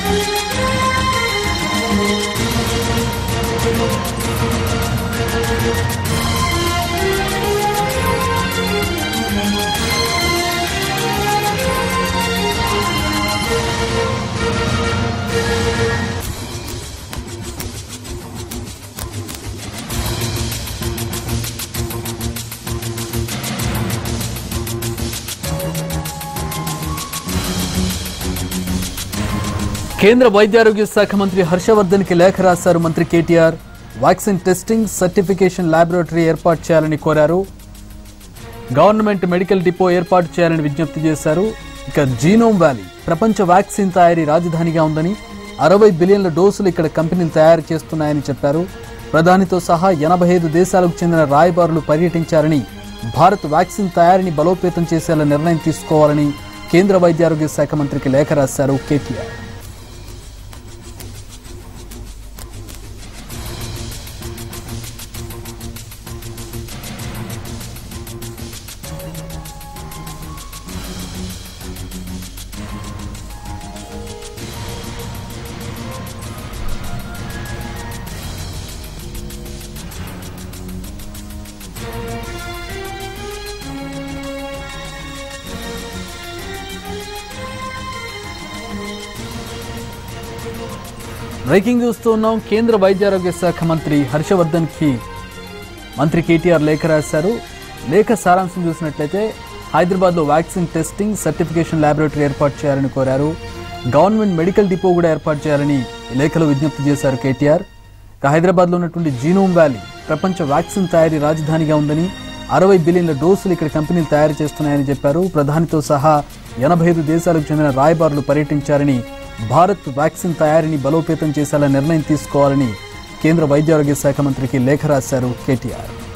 కేంద్ర వైద్యారోగ్య శాఖ మంత్రి హర్షవర్ధన్ కి లేఖ రాశారు మంత్రి KTR vaccine testing certification laboratory ఏర్పాటు చేయాలని కోరారు గవర్నమెంట్ మెడికల్ డిపో ఏర్పాటు చేయాలని విజ్ఞప్తి చేశారు ఇక జీనోమ్ వ్యాలీ ప్రపంచ వ్యాక్సిన్ తయారీ రాజధానిగా ఉందని అరవై బిలియన్ల డోసులు ఇక్కడ కంపెనీలు తయారు చేస్తున్నాయని చెప్పారు ప్రధానితో సహా ఎనభై ఐదు దేశాలకు చెందిన రాయబారులు పర్యటించారని భారత్ వ్యాక్సిన్ తయారీని బలోపేతం చేసేలా నిర్ణయం తీసుకోవాలని కేంద్ర వైద్యారోగ్య శాఖ మంత్రికి లేఖ రాశారు కేటీఆర్ బ్రేకింగ్ చూస్తూ ఉన్నాం కేంద్ర వైద్యారోగ్య శాఖ మంత్రి హర్షవర్ధన్ కి మంత్రి కేటీఆర్ లేఖ రాశారు లేఖ సారాంశం చూసినట్లయితే హైదరాబాద్లో వ్యాక్సిన్ టెస్టింగ్ సర్టిఫికేషన్ ల్యాబొరేటరీ ఏర్పాటు చేయాలని కోరారు గవర్నమెంట్ మెడికల్ డిపో కూడా ఏర్పాటు చేయాలని ఈ లేఖలో విజ్ఞప్తి చేశారు కేటీఆర్ ఇక హైదరాబాద్లో ఉన్నటువంటి జీనోమ్ వ్యాలీ ప్రపంచ వ్యాక్సిన్ తయారీ రాజధానిగా ఉందని అరవై బిలియన్ల డోసులు ఇక్కడ కంపెనీలు తయారు చేస్తున్నాయని చెప్పారు ప్రధానితో సహా ఎనభై ఐదు దేశాలకు చెందిన రాయబారులు పర్యటించారని భారత్ వ్యాక్సిన్ తయారీని బలోపేతం చేసేలా నిర్ణయం తీసుకోవాలని కేంద్ర వైద్యారోగ్య శాఖ మంత్రికి లేఖ రాశారు కేటీఆర్